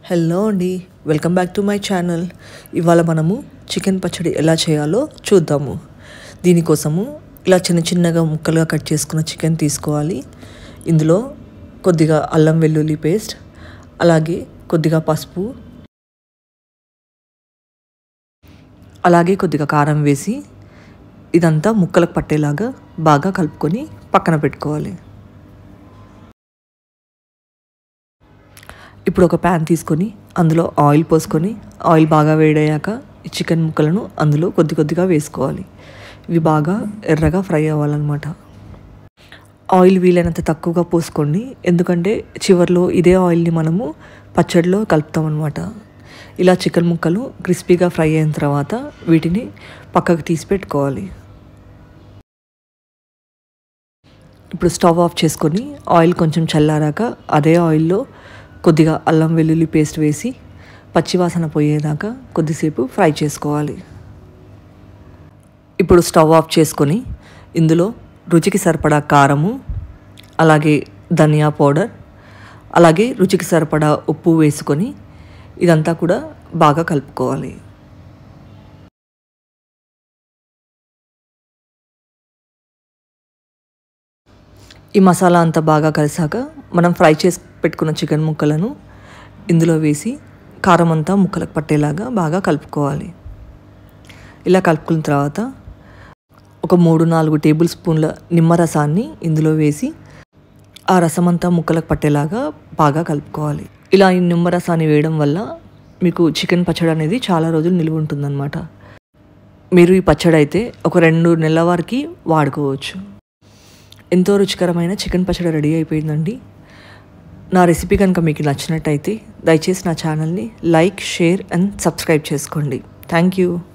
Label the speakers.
Speaker 1: hello అండి welcome back to my channel ఇవాళ మనము చికెన్ పచ్చడి ఎలా చేయాలో చూద్దాము దీనికోసము ఇలా చిన్న చిన్నగా ముక్కలుగా కట్ చేసుకున్న చికెన్ తీసుకోవాలి ఇందులో కొద్దిగా అల్లం వెల్లుల్లి పేస్ట్ అలాగే కొద్దిగా పసుపు అలాగే కొద్దిగా కారం వేసి ఇదంతా ముక్కలకు పట్టేలాగా బాగా కలుపుకొని పక్కన పెట్టుకోవాలి ఇప్పుడు ఒక ప్యాన్ తీసుకొని అందులో ఆయిల్ పోసుకొని ఆయిల్ బాగా వేడయ్యాక ఈ చికెన్ ముక్కలను అందులో కొద్ది కొద్దిగా వేసుకోవాలి ఇవి బాగా ఎర్రగా ఫ్రై అవ్వాలన్నమాట ఆయిల్ వీలైనంత తక్కువగా పోసుకోండి ఎందుకంటే చివరిలో ఇదే ఆయిల్ని మనము పచ్చడిలో కలుపుతాం అనమాట ఇలా చికెన్ ముక్కలు క్రిస్పీగా ఫ్రై అయిన తర్వాత వీటిని పక్కకు తీసి పెట్టుకోవాలి ఇప్పుడు స్టవ్ ఆఫ్ చేసుకొని ఆయిల్ కొంచెం చల్లారాక అదే ఆయిల్లో కొద్దిగా అల్లం వెల్లుల్లి పేస్ట్ వేసి పచ్చివాసన పోయేదాకా కొద్దిసేపు ఫ్రై చేసుకోవాలి ఇప్పుడు స్టవ్ ఆఫ్ చేసుకొని ఇందులో రుచికి సరిపడా కారము అలాగే ధనియా పౌడర్ అలాగే రుచికి సరిపడా ఉప్పు వేసుకొని ఇదంతా కూడా బాగా కలుపుకోవాలి ఈ మసాలా అంతా బాగా కలిసాక మనం ఫ్రై చేసి పెట్టుకున్న చికెన్ ముక్కలను ఇందులో వేసి కారం అంతా ముక్కలకు పట్టేలాగా బాగా కలుపుకోవాలి ఇలా కలుపుకున్న తర్వాత ఒక మూడు నాలుగు టేబుల్ స్పూన్ల నిమ్మరసాన్ని ఇందులో వేసి ఆ రసం అంతా ముక్కలకు పట్టేలాగా బాగా కలుపుకోవాలి ఇలా ఈ నిమ్మరసాన్ని వేయడం వల్ల మీకు చికెన్ పచ్చడి అనేది చాలా రోజులు నిలువ ఉంటుందన్నమాట మీరు ఈ పచ్చడి అయితే ఒక రెండు నెలల వరకు వాడుకోవచ్చు ఎంతో రుచికరమైన చికెన్ పచ్చడి రెడీ అయిపోయిందండి నా రెసిపీ కనుక మీకు నచ్చినట్టయితే దయచేసి నా ఛానల్ని లైక్ షేర్ అండ్ సబ్స్క్రైబ్ చేసుకోండి థ్యాంక్ యూ